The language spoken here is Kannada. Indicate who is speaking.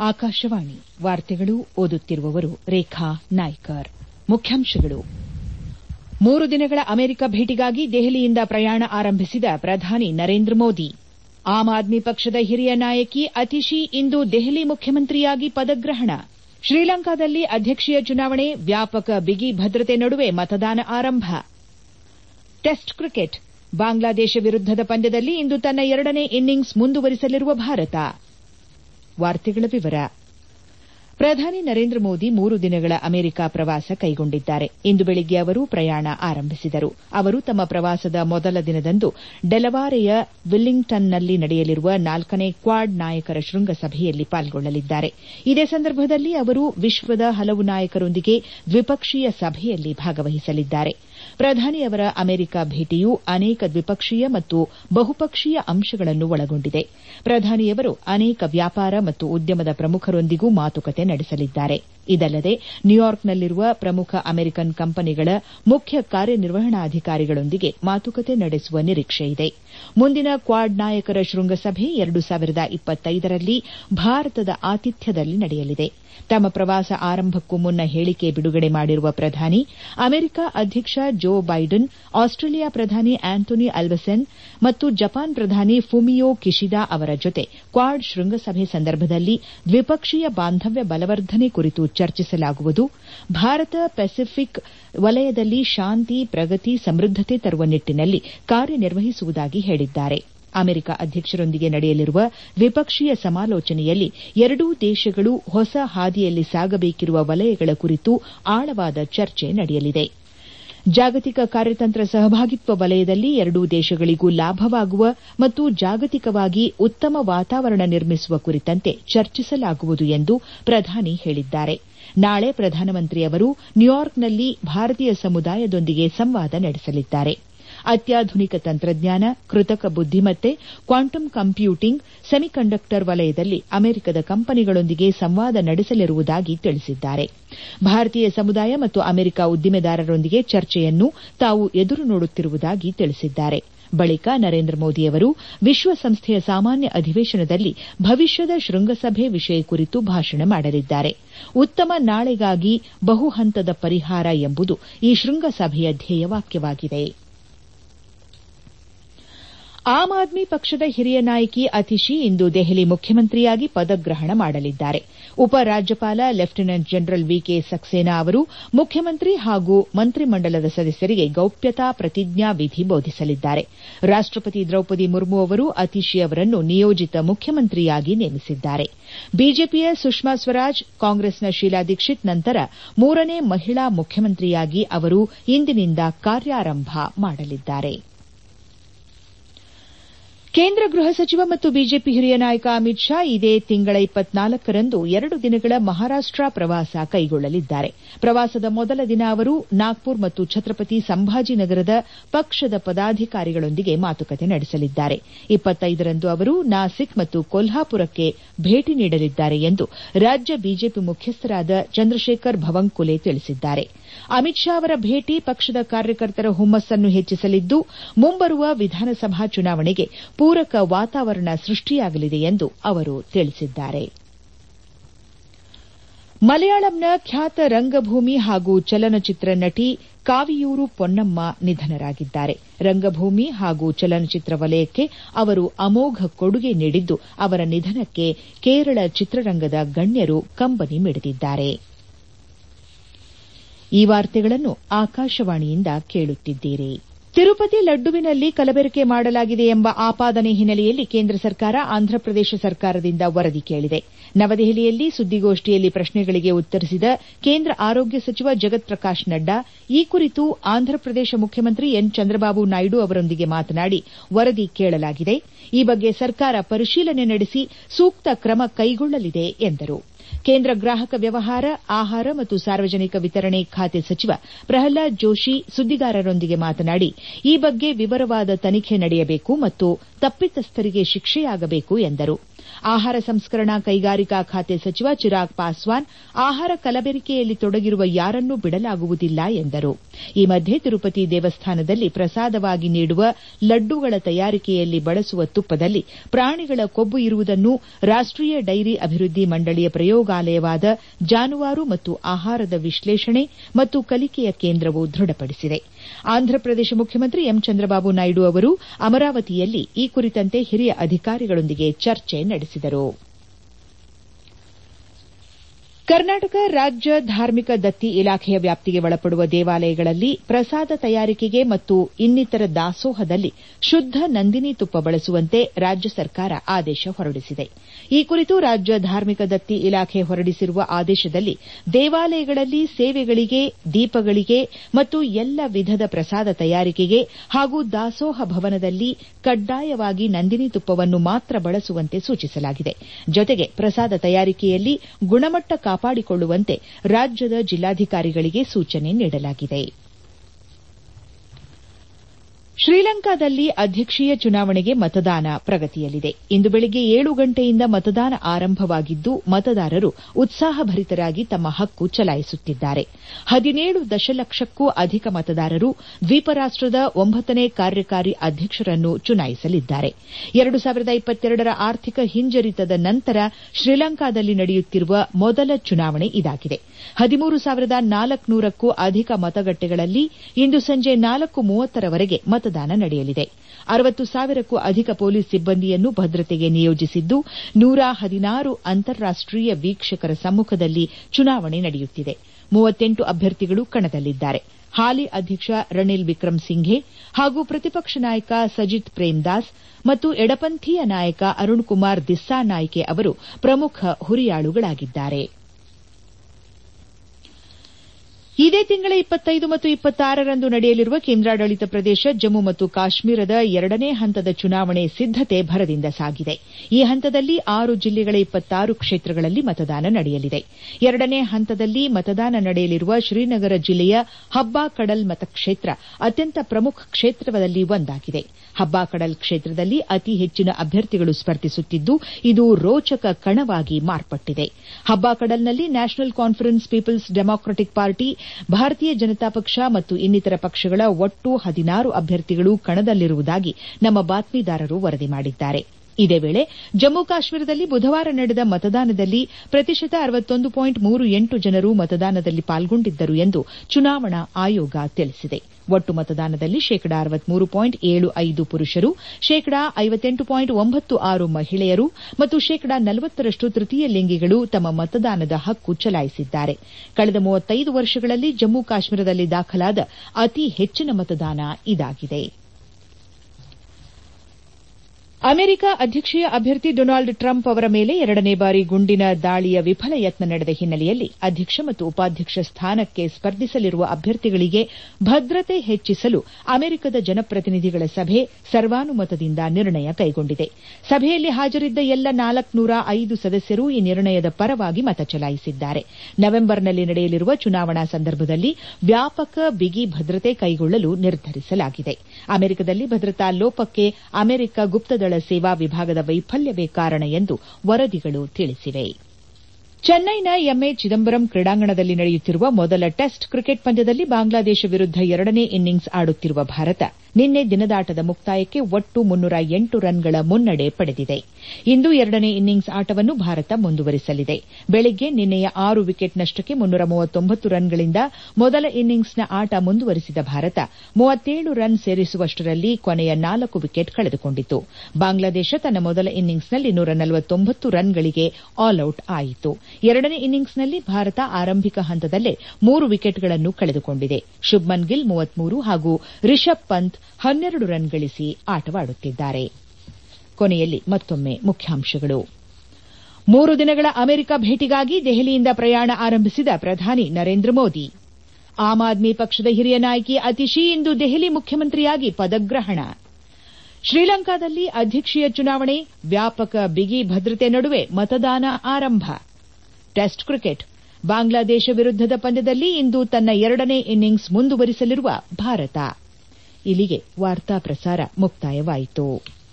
Speaker 1: ಆಕಾಶವಾಣಿ ವಾರ್ತೆಗಳು ಓದುತ್ತಿರುವವರು ರೇಖಾ ನಾಯ್ಕರ್ ಮುಖ್ಯಾಂಶಗಳು ಮೂರು ದಿನಗಳ ಅಮೆರಿಕ ಭೇಟಿಗಾಗಿ ದೆಹಲಿಯಿಂದ ಪ್ರಯಾಣ ಆರಂಭಿಸಿದ ಪ್ರಧಾನಿ ನರೇಂದ್ರ ಮೋದಿ ಆಮ್ ಆದ್ಮಿ ಪಕ್ಷದ ಹಿರಿಯ ನಾಯಕಿ ಅತಿಶಿ ಇಂದು ದೆಹಲಿ ಮುಖ್ಯಮಂತ್ರಿಯಾಗಿ ಪದಗ್ರಹಣ ಶ್ರೀಲಂಕಾದಲ್ಲಿ ಅಧ್ಯಕ್ಷೀಯ ಚುನಾವಣೆ ವ್ಯಾಪಕ ಬಿಗಿ ಭದ್ರತೆ ನಡುವೆ ಮತದಾನ ಆರಂಭ ಟೆಸ್ಟ್ ಕ್ರಿಕೆಟ್ ಬಾಂಗ್ಲಾದೇಶ ವಿರುದ್ದದ ಪಂದ್ಯದಲ್ಲಿ ಇಂದು ತನ್ನ ಎರಡನೇ ಇನ್ನಿಂಗ್ಸ್ ಮುಂದುವರಿಸಲಿರುವ ಭಾರತ ಪ್ರಧಾನಿ ನರೇಂದ್ರ ಮೋದಿ ಮೂರು ದಿನಗಳ ಅಮೆರಿಕ ಪ್ರವಾಸ ಕೈಗೊಂಡಿದ್ದಾರೆ ಇಂದು ಬೆಳಿಗ್ಗೆ ಅವರು ಪ್ರಯಾಣ ಆರಂಭಿಸಿದರು ಅವರು ತಮ್ಮ ಪ್ರವಾಸದ ಮೊದಲ ದಿನದಂದು ಡೆಲವಾರೆಯ ವಿಲ್ಲಿಂಗ್ಟನ್ನಲ್ಲಿ ನಡೆಯಲಿರುವ ನಾಲ್ಕನೇ ಕ್ವಾಡ್ ನಾಯಕರ ಶೃಂಗಸಭೆಯಲ್ಲಿ ಪಾಲ್ಗೊಳ್ಳಲಿದ್ದಾರೆ ಇದೇ ಸಂದರ್ಭದಲ್ಲಿ ಅವರು ವಿಶ್ವದ ಹಲವು ನಾಯಕರೊಂದಿಗೆ ದ್ವಿಪಕ್ಷೀಯ ಸಭೆಯಲ್ಲಿ ಭಾಗವಹಿಸಲಿದ್ದಾರೆ ಪ್ರಧಾನಿ ಅವರ ಅಮೆರಿಕ ಭೇಟಿಯು ಅನೇಕ ದ್ವಿಪಕ್ಷೀಯ ಮತ್ತು ಬಹುಪಕ್ಷೀಯ ಅಂಶಗಳನ್ನು ಒಳಗೊಂಡಿದೆ ಪ್ರಧಾನಿಯವರು ಅನೇಕ ವ್ಯಾಪಾರ ಮತ್ತು ಉದ್ಯಮದ ಪ್ರಮುಖರೊಂದಿಗೂ ಮಾತುಕತೆ ನಡೆಸಲಿದ್ದಾರೆ ಇದಲ್ಲದೆ ನ್ಯೂಯಾರ್ಕ್ನಲ್ಲಿರುವ ಪ್ರಮುಖ ಅಮೆರಿಕನ್ ಕಂಪನಿಗಳ ಮುಖ್ಯ ಕಾರ್ಯನಿರ್ವಹಣಾಧಿಕಾರಿಗಳೊಂದಿಗೆ ಮಾತುಕತೆ ನಡೆಸುವ ನಿರೀಕ್ಷೆಯಿದೆ ಮುಂದಿನ ಕ್ವಾಡ್ ನಾಯಕರ ಶೃಂಗಸಭೆ ಎರಡು ಸಾವಿರದ ಇಪ್ಪತ್ತೈದರಲ್ಲಿ ಭಾರತದ ಆತಿಥ್ಯದಲ್ಲಿ ನಡೆಯಲಿದೆ ತಮ್ಮ ಪ್ರವಾಸ ಆರಂಭಕ್ಕೂ ಮುನ್ನ ಹೇಳಿಕೆ ಬಿಡುಗಡೆ ಮಾಡಿರುವ ಪ್ರಧಾನಿ ಅಮೆರಿಕ ಅಧ್ಯಕ್ಷ ಜೋ ಬೈಡನ್ ಆಸ್ಟ್ರೇಲಿಯಾ ಪ್ರಧಾನಿ ಆಂಟೋನಿ ಅಲ್ಬಸೆನ್ ಮತ್ತು ಜಪಾನ್ ಪ್ರಧಾನಿ ಫುಮಿಯೋ ಕಿಶಿದಾ ಅವರ ಜೊತೆ ಕ್ವಾಡ್ ಶೃಂಗಸಭೆ ಸಂದರ್ಭದಲ್ಲಿ ದ್ವಿಪಕ್ಷೀಯ ಬಾಂಧವ್ಯ ಬಲವರ್ಧನೆ ಕುರಿತು ಚರ್ಚಿಸಲಾಗುವುದು ಭಾರತ ಪೆಸಿಫಿಕ್ ವಲಯದಲ್ಲಿ ಶಾಂತಿ ಪ್ರಗತಿ ಸಮೃದ್ದತೆ ತರುವ ನಿಟ್ಟಿನಲ್ಲಿ ಕಾರ್ಯನಿರ್ವಹಿಸುವುದಾಗಿ ಹೇಳಿದ್ದಾರೆ ಅಮೆರಿಕ ಅಧ್ಯಕ್ಷರೊಂದಿಗೆ ನಡೆಯಲಿರುವ ದ್ವಿಪಕ್ಷೀಯ ಸಮಾಲೋಚನೆಯಲ್ಲಿ ಎರಡೂ ದೇಶಗಳು ಹೊಸ ಹಾದಿಯಲ್ಲಿ ಸಾಗಬೇಕಿರುವ ವಲಯಗಳ ಕುರಿತು ಆಳವಾದ ಚರ್ಚೆ ನಡೆಯಲಿದೆ ಜಾಗತಿಕ ಕಾರ್ಯತಂತ್ರ ಸಹಭಾಗಿತ್ವ ವಲಯದಲ್ಲಿ ಎರಡೂ ದೇಶಗಳಿಗೂ ಲಾಭವಾಗುವ ಮತ್ತು ಜಾಗತಿಕವಾಗಿ ಉತ್ತಮ ವಾತಾವರಣ ನಿರ್ಮಿಸುವ ಕುರಿತಂತೆ ಚರ್ಚಿಸಲಾಗುವುದು ಎಂದು ಪ್ರಧಾನಿ ಹೇಳಿದ್ದಾರೆ ನಾಳೆ ಪ್ರಧಾನಮಂತ್ರಿ ಅವರು ನ್ಯೂಯಾರ್ಕ್ನಲ್ಲಿ ಭಾರತೀಯ ಸಮುದಾಯದೊಂದಿಗೆ ಸಂವಾದ ನಡೆಸಲಿದ್ದಾರೆ ಅತ್ಯಾಧುನಿಕ ತಂತ್ರಜ್ಞಾನ ಕೃತಕ ಬುದ್ದಿಮತ್ತೆ ಕ್ವಾಂಟಮ್ ಕಂಪ್ಯೂಟಿಂಗ್ ಸೆಮಿಕಂಡಕ್ಟರ್ ವಲಯದಲ್ಲಿ ಅಮೆರಿಕದ ಕಂಪನಿಗಳೊಂದಿಗೆ ಸಂವಾದ ನಡೆಸಲಿರುವುದಾಗಿ ತಿಳಿಸಿದ್ದಾರೆ ಭಾರತೀಯ ಸಮುದಾಯ ಮತ್ತು ಅಮೆರಿಕ ಉದ್ದಿಮೆದಾರರೊಂದಿಗೆ ಚರ್ಚೆಯನ್ನು ತಾವು ಎದುರು ನೋಡುತ್ತಿರುವುದಾಗಿ ತಿಳಿಸಿದ್ದಾರೆ ಬಳಿಕ ನರೇಂದ್ರ ಮೋದಿಯವರು ವಿಶ್ವಸಂಸ್ಥೆಯ ಸಾಮಾನ್ಯ ಅಧಿವೇಶನದಲ್ಲಿ ಭವಿಷ್ಯದ ಶೃಂಗಸಭೆ ವಿಷಯ ಕುರಿತು ಭಾಷಣ ಮಾಡಲಿದ್ದಾರೆ ಉತ್ತಮ ನಾಳೆಗಾಗಿ ಬಹುಹಂತದ ಪರಿಹಾರ ಎಂಬುದು ಈ ಶೃಂಗಸಭೆಯ ಧ್ಯೇಯವಾಕ್ಯವಾಗಿದೆ ಆಮ್ ಆದ್ಮಿ ಪಕ್ಷದ ಹಿರಿಯ ನಾಯಕಿ ಅತಿಶಿ ಇಂದು ದೆಹಲಿ ಮುಖ್ಯಮಂತ್ರಿಯಾಗಿ ಪದಗ್ರಹಣ ಮಾಡಲಿದ್ದಾರೆ ಉಪ ರಾಜ್ಯಪಾಲ ಲೆಫ್ಟಿನೆಂಟ್ ಜನರಲ್ ವಿಕೆ ಸಕ್ಸೇನಾ ಅವರು ಮುಖ್ಯಮಂತ್ರಿ ಹಾಗೂ ಮಂತ್ರಿಮಂಡಲದ ಸದಸ್ಯರಿಗೆ ಗೌಪ್ಯತಾ ಪ್ರತಿಜ್ಞಾ ವಿಧಿ ಬೋಧಿಸಲಿದ್ದಾರೆ ರಾಷ್ಟಪತಿ ದ್ರೌಪದಿ ಮುರ್ಮು ಅವರು ಅತಿಶಿ ಅವರನ್ನು ನಿಯೋಜಿತ ಮುಖ್ಯಮಂತ್ರಿಯಾಗಿ ನೇಮಿಸಿದ್ದಾರೆ ಬಿಜೆಪಿಯ ಸುಷ್ಮಾ ಸ್ವರಾಜ್ ಕಾಂಗ್ರೆಸ್ನ ಶೀಲಾ ದೀಕ್ಷಿತ್ ನಂತರ ಮೂರನೇ ಮಹಿಳಾ ಮುಖ್ಯಮಂತ್ರಿಯಾಗಿ ಅವರು ಇಂದಿನಿಂದ ಕಾರ್ಯಾರಂಭ ಮಾಡಲಿದ್ದಾರೆ ಕೇಂದ್ರ ಗೃಹ ಸಚಿವ ಮತ್ತು ಬಿಜೆಪಿ ಹಿರಿಯ ನಾಯಕ ಅಮಿತ್ ಶಾ ಇದೇ ತಿಂಗಳ ರಂದು ಎರಡು ದಿನಗಳ ಮಹಾರಾಷ್ಟ ಪ್ರವಾಸ ಕೈಗೊಳ್ಳಲಿದ್ದಾರೆ ಪ್ರವಾಸದ ಮೊದಲ ದಿನ ಅವರು ನಾಗ್ಪುರ್ ಮತ್ತು ಛತ್ರಪತಿ ಸಂಭಾಜಿನಗರದ ಪಕ್ಷದ ಪದಾಧಿಕಾರಿಗಳೊಂದಿಗೆ ಮಾತುಕತೆ ನಡೆಸಲಿದ್ದಾರೆ ರಂದು ಅವರು ನಾಸಿಕ್ ಮತ್ತು ಕೊಲ್ಹಾಪುರಕ್ಕೆ ಭೇಟಿ ನೀಡಲಿದ್ದಾರೆ ಎಂದು ರಾಜ್ಯ ಬಿಜೆಪಿ ಮುಖ್ಯಸ್ಥರಾದ ಚಂದ್ರಶೇಖರ್ ಭವಂಕುಲೆ ತಿಳಿಸಿದ್ದಾರೆ ಅಮಿತ್ ಶಾ ಅವರ ಭೇಟಿ ಪಕ್ಷದ ಕಾರ್ಯಕರ್ತರ ಹುಮ್ಮಸ್ಸನ್ನು ಹೆಚ್ಚಿಸಲಿದ್ದು ಮುಂಬರುವ ವಿಧಾನಸಭಾ ಚುನಾವಣೆಗೆ ಪೂರಕ ವಾತಾವರಣ ಸೃಷ್ಟಿಯಾಗಲಿದೆ ಎಂದು ಅವರು ತಿಳಿಸಿದ್ದಾರೆ ಮಲಯಾಳಂನ ಖ್ಯಾತ ರಂಗಭೂಮಿ ಹಾಗೂ ಚಲನಚಿತ್ರ ನಟಿ ಕಾವಿಯೂರು ಪೊನ್ನಮ್ಮ ನಿಧನರಾಗಿದ್ದಾರೆ ರಂಗಭೂಮಿ ಹಾಗೂ ಚಲನಚಿತ್ರ ವಲಯಕ್ಕೆ ಅವರು ಅಮೋಘ ಕೊಡುಗೆ ನೀಡಿದ್ದು ಅವರ ನಿಧನಕ್ಕೆ ಕೇರಳ ಚಿತ್ರರಂಗದ ಗಣ್ಯರು ಕಂಬನಿ ಮಿಡಿದಿದ್ದಾರೆ ಈ ವಾರ್ತೆಗಳನ್ನು ಆಕಾಶವಾಣಿಯಿಂದ ಕೇಳುತ್ತಿದ್ದೀರಿ ತಿರುಪತಿ ಲಡ್ಡುವಿನಲ್ಲಿ ಕಲಬೆರಕೆ ಮಾಡಲಾಗಿದೆ ಎಂಬ ಆಪಾದನೆ ಹಿನ್ನೆಲೆಯಲ್ಲಿ ಕೇಂದ್ರ ಸರ್ಕಾರ ಆಂಧ್ರಪ್ರದೇಶ ಸರ್ಕಾರದಿಂದ ವರದಿ ಕೇಳಿದೆ ನವದೆಹಲಿಯಲ್ಲಿ ಸುದ್ದಿಗೋಷ್ಠಿಯಲ್ಲಿ ಪ್ರಶ್ನೆಗಳಿಗೆ ಉತ್ತರಿಸಿದ ಕೇಂದ್ರ ಆರೋಗ್ಯ ಸಚಿವ ಜಗತ್ ಪ್ರಕಾಶ್ ನಡ್ಡಾ ಈ ಕುರಿತು ಆಂಧ್ರಪ್ರದೇಶ ಮುಖ್ಯಮಂತ್ರಿ ಎನ್ ಚಂದ್ರಬಾಬು ನಾಯ್ಡು ಅವರೊಂದಿಗೆ ಮಾತನಾಡಿ ವರದಿ ಕೇಳಲಾಗಿದೆ ಈ ಬಗ್ಗೆ ಸರ್ಕಾರ ಪರಿಶೀಲನೆ ನಡೆಸಿ ಸೂಕ್ತ ಕ್ರಮ ಕೈಗೊಳ್ಳಲಿದೆ ಎಂದರು ಕೇಂದ್ರ ಗ್ರಾಹಕ ವ್ಯವಹಾರ ಆಹಾರ ಮತ್ತು ಸಾರ್ವಜನಿಕ ವಿತರಣೆ ಖಾತೆ ಸಚಿವ ಪ್ರಹ್ಲಾದ್ ಜೋಶಿ ಸುದ್ದಿಗಾರರೊಂದಿಗೆ ಮಾತನಾಡಿ ಈ ಬಗ್ಗೆ ವಿವರವಾದ ತನಿಖೆ ನಡೆಯಬೇಕು ಮತ್ತು ತಪ್ಪಿತಸ್ಥರಿಗೆ ಶಿಕ್ಷೆಯಾಗಬೇಕು ಎಂದರು ಆಹಾರ ಸಂಸ್ಕರಣಾ ಕೈಗಾರಿಕಾ ಖಾತೆ ಸಚಿವ ಚಿರಾಗ್ ಪಾಸ್ವಾನ್ ಆಹಾರ ಕಲಬೆರಕೆಯಲ್ಲಿ ತೊಡಗಿರುವ ಯಾರನ್ನೂ ಬಿಡಲಾಗುವುದಿಲ್ಲ ಎಂದರು ಈ ಮಧ್ಯೆ ತಿರುಪತಿ ದೇವಸ್ಥಾನದಲ್ಲಿ ಪ್ರಸಾದವಾಗಿ ನೀಡುವ ಲಡ್ಡುಗಳ ತಯಾರಿಕೆಯಲ್ಲಿ ಬಳಸುವ ತುಪ್ಪದಲ್ಲಿ ಪ್ರಾಣಿಗಳ ಕೊಬ್ಬು ಇರುವುದನ್ನು ರಾಷ್ಟೀಯ ಡೈರಿ ಅಭಿವೃದ್ಧಿ ಮಂಡಳಿಯ ಪ್ರಯೋಗಾಲಯವಾದ ಜಾನುವಾರು ಮತ್ತು ಆಹಾರದ ವಿಶ್ಲೇಷಣೆ ಮತ್ತು ಕಲಿಕೆಯ ಕೇಂದ್ರವು ದೃಢಪಡಿಸಿದೆ ಆಂಧ್ರಪ್ರದೇಶ ಮುಖ್ಯಮಂತ್ರಿ ಎಂ ಚಂದ್ರಬಾಬು ನಾಯ್ಡು ಅವರು ಅಮರಾವತಿಯಲ್ಲಿ ಈ ಕುರಿತಂತೆ ಹಿರಿಯ ಅಧಿಕಾರಿಗಳೊಂದಿಗೆ ಚರ್ಚೆ ನಡೆಸಿದರು ಕರ್ನಾಟಕ ರಾಜ್ಯ ಧಾರ್ಮಿಕ ದತ್ತಿ ಇಲಾಖೆಯ ವ್ಯಾಪ್ತಿಗೆ ಒಳಪಡುವ ದೇವಾಲಯಗಳಲ್ಲಿ ಪ್ರಸಾದ ತಯಾರಿಕೆಗೆ ಮತ್ತು ಇನ್ನಿತರ ದಾಸೋಹದಲ್ಲಿ ಶುದ್ದ ನಂದಿನಿ ತುಪ್ಪ ಬಳಸುವಂತೆ ರಾಜ್ಯ ಸರ್ಕಾರ ಆದೇಶ ಹೊರಡಿಸಿದೆ ಈ ಕುರಿತು ರಾಜ್ಯ ಧಾರ್ಮಿಕ ದತ್ತಿ ಇಲಾಖೆ ಹೊರಡಿಸಿರುವ ಆದೇಶದಲ್ಲಿ ದೇವಾಲಯಗಳಲ್ಲಿ ಸೇವೆಗಳಿಗೆ ದೀಪಗಳಿಗೆ ಮತ್ತು ಎಲ್ಲ ವಿಧದ ಪ್ರಸಾದ ತಯಾರಿಕೆಗೆ ಹಾಗೂ ದಾಸೋಹ ಭವನದಲ್ಲಿ ಕಡ್ಡಾಯವಾಗಿ ನಂದಿನಿ ತುಪ್ಪವನ್ನು ಮಾತ್ರ ಬಳಸುವಂತೆ ಸೂಚಿಸಲಾಗಿದೆ ಜೊತೆಗೆ ಪ್ರಸಾದ ತಯಾರಿಕೆಯಲ್ಲಿ ಗುಣಮಟ್ಟ ಕಾಪಾಡಿಕೊಳ್ಳುವಂತೆ ರಾಜ್ಯದ ಜಿಲ್ಲಾಧಿಕಾರಿಗಳಿಗೆ ಸೂಚನೆ ನೀಡಲಾಗಿದೆ ಶ್ರೀಲಂಕಾದಲ್ಲಿ ಅಧ್ಯಕ್ಷೀಯ ಚುನಾವಣೆಗೆ ಮತದಾನ ಪ್ರಗತಿಯಲ್ಲಿದೆ ಇಂದು ಬೆಳಗ್ಗೆ ಏಳು ಗಂಟೆಯಿಂದ ಮತದಾನ ಆರಂಭವಾಗಿದ್ದು ಮತದಾರರು ಉತ್ಸಾಹಭರಿತರಾಗಿ ತಮ್ಮ ಹಕ್ಕು ಚಲಾಯಿಸುತ್ತಿದ್ದಾರೆ ಹದಿನೇಳು ದಶಲಕ್ಷಕ್ಕೂ ಅಧಿಕ ಮತದಾರರು ದ್ವೀಪರಾಷ್ಟದ ಒಂಬತ್ತನೇ ಕಾರ್ಯಕಾರಿ ಅಧ್ಯಕ್ಷರನ್ನು ಚುನಾಯಿಸಲಿದ್ದಾರೆ ಎರಡು ಸಾವಿರದ ಇಪ್ಪತ್ತೆರಡರ ಆರ್ಥಿಕ ಹಿಂಜರಿತದ ನಂತರ ಶ್ರೀಲಂಕಾದಲ್ಲಿ ನಡೆಯುತ್ತಿರುವ ಮೊದಲ ಚುನಾವಣೆ ಇದಾಗಿದೆ ಹದಿಮೂರು ಸಾವಿರದ ನಾಲ್ಕುನೂರಕ್ಕೂ ಅಧಿಕ ಮತಗಟ್ಟೆಗಳಲ್ಲಿ ಇಂದು ಸಂಜೆ ನಾಲ್ಕು ಮೂವತ್ತರವರೆಗೆ ಮತದಾನ ನಡೆಯಲಿದೆ ಅರವತ್ತು ಸಾವಿರಕ್ಕೂ ಅಧಿಕ ಪೊಲೀಸ್ ಸಿಬ್ಬಂದಿಯನ್ನು ಭದ್ರತೆಗೆ ನಿಯೋಜಿಸಿದ್ದು ನೂರ ಹದಿನಾರು ಅಂತಾರಾಷ್ಟೀಯ ವೀಕ್ಷಕರ ಸಮ್ಮುಖದಲ್ಲಿ ಚುನಾವಣೆ ನಡೆಯುತ್ತಿದೆ ಮೂವತ್ತೆಂಟು ಅಭ್ಯರ್ಥಿಗಳು ಕಣದಲ್ಲಿದ್ದಾರೆ ಹಾಲಿ ಅಧ್ಯಕ್ಷ ರಣಿಲ್ ವಿಕ್ರಮ್ ಸಿಂಘೆ ಹಾಗೂ ಪ್ರತಿಪಕ್ಷ ನಾಯಕ ಸಜಿತ್ ಪ್ರೇಮ್ದಾಸ್ ಮತ್ತು ಎಡಪಂಥೀಯ ನಾಯಕ ಅರುಣ್ ಕುಮಾರ್ ದಿಸ್ಸಾನಾಯ್ಕೆ ಅವರು ಪ್ರಮುಖ ಹುರಿಯಾಳುಗಳಾಗಿದ್ದಾರೆ ಇದೇ ತಿಂಗಳ ಇಪ್ಪತ್ತೈದು ಮತ್ತು ಇಪ್ಪತ್ತಾರರಂದು ನಡೆಯಲಿರುವ ಕೇಂದ್ರಾಡಳಿತ ಪ್ರದೇಶ ಜಮ್ಮು ಮತ್ತು ಕಾಶ್ಮೀರದ ಎರಡನೇ ಹಂತದ ಚುನಾವಣೆ ಸಿದ್ದತೆ ಭರದಿಂದ ಸಾಗಿದೆ ಈ ಹಂತದಲ್ಲಿ ಆರು ಜಿಲ್ಲೆಗಳ ಇಪ್ಪತ್ತಾರು ಕ್ಷೇತ್ರಗಳಲ್ಲಿ ಮತದಾನ ನಡೆಯಲಿದೆ ಎರಡನೇ ಹಂತದಲ್ಲಿ ಮತದಾನ ನಡೆಯಲಿರುವ ಶ್ರೀನಗರ ಜಿಲ್ಲೆಯ ಹಬ್ಬಾ ಕಡಲ್ ಮತಕ್ಷೇತ್ರ ಅತ್ಯಂತ ಪ್ರಮುಖ ಕ್ಷೇತ್ರದಲ್ಲಿ ಒಂದಾಗಿದೆ ಹಬ್ಬಾ ಕಡಲ್ ಕ್ಷೇತ್ರದಲ್ಲಿ ಅತಿ ಹೆಚ್ಚಿನ ಅಭ್ಯರ್ಥಿಗಳು ಸ್ಪರ್ಧಿಸುತ್ತಿದ್ದು ಇದು ರೋಚಕ ಕಣವಾಗಿ ಮಾರ್ಪಟ್ಟಿದೆ ಹಬ್ಬಾ ಕಡಲ್ನಲ್ಲಿ ನ್ಯಾಷನಲ್ ಕಾನ್ಫರೆನ್ಸ್ ಪೀಪಲ್ಸ್ ಡೆಮಾಕ್ರಟಿಕ್ ಪಾರ್ಟಿ ಭಾರತೀಯ ಜನತಾ ಪಕ್ಷ ಮತ್ತು ಇನ್ನಿತರ ಪಕ್ಷಗಳ ಒಟ್ಟು ಹದಿನಾರು ಅಭ್ಯರ್ಥಿಗಳು ಕಣದಲ್ಲಿರುವುದಾಗಿ ನಮ್ಮ ಬಾತ್ಮೀದಾರರು ವರದಿ ಮಾಡಿದ್ದಾರೆ ಇದೇ ವೇಳೆ ಜಮ್ಮು ಕಾಶ್ಮೀರದಲ್ಲಿ ಬುಧವಾರ ನಡೆದ ಮತದಾನದಲ್ಲಿ ಪ್ರತಿಶತ ಅರವತ್ತೊಂದು ಪಾಯಿಂಟ್ ಮೂರು ಎಂಟು ಜನರು ಮತದಾನದಲ್ಲಿ ಪಾಲ್ಗೊಂಡಿದ್ದರು ಎಂದು ಚುನಾವಣಾ ಆಯೋಗ ತಿಳಿಸಿದೆ ಒಟ್ಟು ಮತದಾನದಲ್ಲಿ ಶೇಕಡಾ ಅರವತ್ಮೂರು ಪಾಯಿಂಟ್ ಏಳು ಐದು ಪುರುಷರು ಶೇಕಡಾ ಐವತ್ತೆಂಟು ಪಾಯಿಂಟ್ ಒಂಬತ್ತು ಆರು ಮಹಿಳೆಯರು ಮತ್ತು ಶೇಕಡಾ ನಲವತ್ತರಷ್ಟು ತೃತೀಯ ಲಿಂಗಿಗಳು ತಮ್ಮ ಮತದಾನದ ಹಕ್ಕು ಚಲಾಯಿಸಿದ್ದಾರೆ ಕಳೆದ ಮೂವತ್ತೈದು ವರ್ಷಗಳಲ್ಲಿ ಜಮ್ಮು ಕಾಶ್ಮೀರದಲ್ಲಿ ದಾಖಲಾದ ಅತಿ ಹೆಚ್ಚಿನ ಮತದಾನ ಇದಾಗಿದೆ ಅಮೆರಿಕ ಅಧ್ಯಕ್ಷೀಯ ಅಭ್ಯರ್ಥಿ ಡೊನಾಲ್ಡ್ ಟ್ರಂಪ್ ಅವರ ಮೇಲೆ ಎರಡನೇ ಬಾರಿ ಗುಂಡಿನ ದಾಳಿಯ ವಿಫಲ ಯತ್ನ ನಡೆದ ಹಿನ್ನೆಲೆಯಲ್ಲಿ ಅಧ್ಯಕ್ಷ ಮತ್ತು ಉಪಾಧ್ಯಕ್ಷ ಸ್ಥಾನಕ್ಕೆ ಸ್ಪರ್ಧಿಸಲಿರುವ ಅಭ್ಯರ್ಥಿಗಳಿಗೆ ಭದ್ರತೆ ಹೆಚ್ಚಿಸಲು ಅಮೆರಿಕದ ಜನಪ್ರತಿನಿಧಿಗಳ ಸಭೆ ಸರ್ವಾನುಮತದಿಂದ ನಿರ್ಣಯ ಕೈಗೊಂಡಿದೆ ಸಭೆಯಲ್ಲಿ ಹಾಜರಿದ್ದ ಎಲ್ಲ ನಾಲ್ಕುನೂರ ಐದು ಸದಸ್ಯರು ಈ ನಿರ್ಣಯದ ಪರವಾಗಿ ಮತ ಚಲಾಯಿಸಿದ್ದಾರೆ ನವೆಂಬರ್ನಲ್ಲಿ ನಡೆಯಲಿರುವ ಚುನಾವಣಾ ಸಂದರ್ಭದಲ್ಲಿ ವ್ಯಾಪಕ ಬಿಗಿ ಭದ್ರತೆ ಕೈಗೊಳ್ಳಲು ನಿರ್ಧರಿಸಲಾಗಿದೆ ಅಮೆರಿಕದಲ್ಲಿ ಭದ್ರತಾ ಲೋಪಕ್ಕೆ ಅಮೆರಿಕ ಗುಪ್ತದಳ ಸೇವಾ ವಿಭಾಗದ ವೈಫಲ್ಯವೇ ಕಾರಣ ಎಂದು ವರದಿಗಳು ತಿಳಿಸಿವೆ ಚೆನ್ನೈನ ಎಂಎ ಚಿದಂಬರಂ ಕ್ರೀಡಾಂಗಣದಲ್ಲಿ ನಡೆಯುತ್ತಿರುವ ಮೊದಲ ಟೆಸ್ಟ್ ಕ್ರಿಕೆಟ್ ಪಂದ್ಯದಲ್ಲಿ ಬಾಂಗ್ಲಾದೇಶ ವಿರುದ್ದ ಎರಡನೇ ಇನ್ನಿಂಗ್ಸ್ ಆಡುತ್ತಿರುವ ಭಾರತ ನಿನ್ನೆ ದಿನದಾಟದ ಮುಕ್ತಾಯಕ್ಕೆ ಒಟ್ಟು ಮುನ್ನೂರ ಎಂಟು ರನ್ಗಳ ಮುನ್ನಡೆ ಪಡೆದಿದೆ ಇಂದು ಎರಡನೇ ಇನ್ನಿಂಗ್ಸ್ ಆಟವನ್ನು ಭಾರತ ಮುಂದುವರಿಸಲಿದೆ ಬೆಳಗ್ಗೆ ನಿನ್ನೆಯ ಆರು ವಿಕೆಟ್ ನಷ್ಟಕ್ಕೆ ಮುನ್ನೂರ ಮೂವತ್ತೊಂಬತ್ತು ರನ್ಗಳಿಂದ ಮೊದಲ ಇನ್ನಿಂಗ್ಸ್ನ ಆಟ ಮುಂದುವರಿಸಿದ ಭಾರತ ಮೂವತ್ತೇಳು ರನ್ ಸೇರಿಸುವಷ್ಟರಲ್ಲಿ ಕೊನೆಯ ನಾಲ್ಕು ವಿಕೆಟ್ ಕಳೆದುಕೊಂಡಿತು ಬಾಂಗ್ಲಾದೇಶ ತನ್ನ ಮೊದಲ ಇನ್ನಿಂಗ್ಸ್ನಲ್ಲಿ ನೂರ ನಲವತ್ತೊಂಬತ್ತು ರನ್ಗಳಿಗೆ ಆಲ್ಔಟ್ ಆಯಿತು ಎರಡನೇ ಇನ್ನಿಂಗ್ಸ್ನಲ್ಲಿ ಭಾರತ ಆರಂಭಿಕ ಹಂತದಲ್ಲೇ ಮೂರು ವಿಕೆಟ್ಗಳನ್ನು ಕಳೆದುಕೊಂಡಿದೆ ಶುಭ್ಮನ್ ಗಿಲ್ ಮೂವತ್ಮೂರು ಹಾಗೂ ರಿಷಬ್ ಪಂತ್ ಹನ್ನೆರಡು ರನ್ ಗಳಿಸಿ ಆಟವಾಡುತ್ತಿದ್ದಾರೆ ಕೊನೆಯಲ್ಲಿ ಮತ್ತೊಮ್ಮೆ ಮುಖ್ಯಾಂಶಗಳು ಮೂರು ದಿನಗಳ ಅಮೆರಿಕ ಭೇಟಿಗಾಗಿ ದೆಹಲಿಯಿಂದ ಪ್ರಯಾಣ ಆರಂಭಿಸಿದ ಪ್ರಧಾನಿ ನರೇಂದ್ರ ಮೋದಿ ಆಮ್ ಆದ್ಮಿ ಪಕ್ಷದ ಹಿರಿಯ ನಾಯಕಿ ಅತಿಶಿ ಇಂದು ದೆಹಲಿ ಮುಖ್ಯಮಂತ್ರಿಯಾಗಿ ಪದಗ್ರಹಣ ಶ್ರೀಲಂಕಾದಲ್ಲಿ ಅಧ್ಯಕ್ಷೀಯ ಚುನಾವಣೆ ವ್ಯಾಪಕ ಬಿಗಿ ಭದ್ರತೆ ನಡುವೆ ಮತದಾನ ಆರಂಭ ಟೆಸ್ಟ್ ಕ್ರಿಕೆಟ್ ಬಾಂಗ್ಲಾದೇಶ ವಿರುದ್ದದ ಪಂದ್ಯದಲ್ಲಿ ಇಂದು ತನ್ನ ಎರಡನೇ ಇನ್ನಿಂಗ್ಸ್ ಮುಂದುವರಿಸಲಿರುವ ಭಾರತ ಇಲ್ಲಿಗೆ ವಾರ್ತಾ ಪ್ರಸಾರ ಮುಕ್ತಾಯವಾಯಿತು